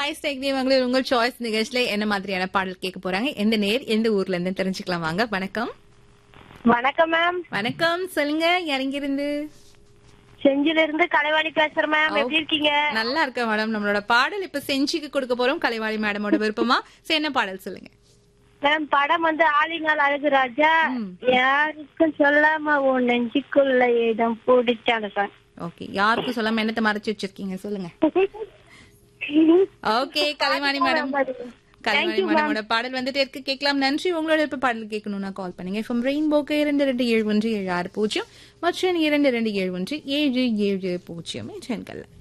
hi ஸ்டேக்னி மகளிர் உங்கள் choice நிகழ்ச்சியில என்ன மாதிரியான பாடல் கேட்க போறாங்க எந்த நேர் எந்த ஊர்ல இருந்து தெரிஞ்சுக்கலாம் வாங்க வணக்கம் வணக்கம் மேம் வணக்கம் சொல்லுங்க இறங்கிருந்து செஞ்சில இருந்து கலைவாணி பேசுறேன் மேம் எப்படி இருக்கீங்க நல்லா இருக்க மேடம் நம்மளோட பாடல் இப்ப செஞ்சிக்கு கொடுக்க போறோம் கலைவாணி மேடமோட விருப்பமா சரி என்ன பாடல் சொல்லுங்க மேம் படம் வந்து ஆலிங்கால் அழகு ராஜா யாருக்கும் சொல்லாம உன் நெஞ்சுக்குள்ள இடம் பிடிச்சாங்க சார் ஓகே யாருக்கும் சொல்லாம என்னத்தை மறைச்சு வச்சிருக்கீங்க சொல்லுங்க ஓகே கலைவாணி மேடம் கலைவாணி மேடமோட பாடல் வந்துட்டு இருக்கு கேட்கலாம் நன்றி உங்களோட இப்ப பாடல் கேட்கணும்னா கால் பண்ணுங்க ஃப்ரம் ரெயின்போக்கு இரண்டு ரெண்டு ஏழு ஒன்று ஏழு ஆறு பூஜ்ஜியம் மற்றும் இரண்டு ரெண்டு ஏழு ஒன்று ஏழு ஏழு பூஜ்ஜியம் என்ற எண்கள்ல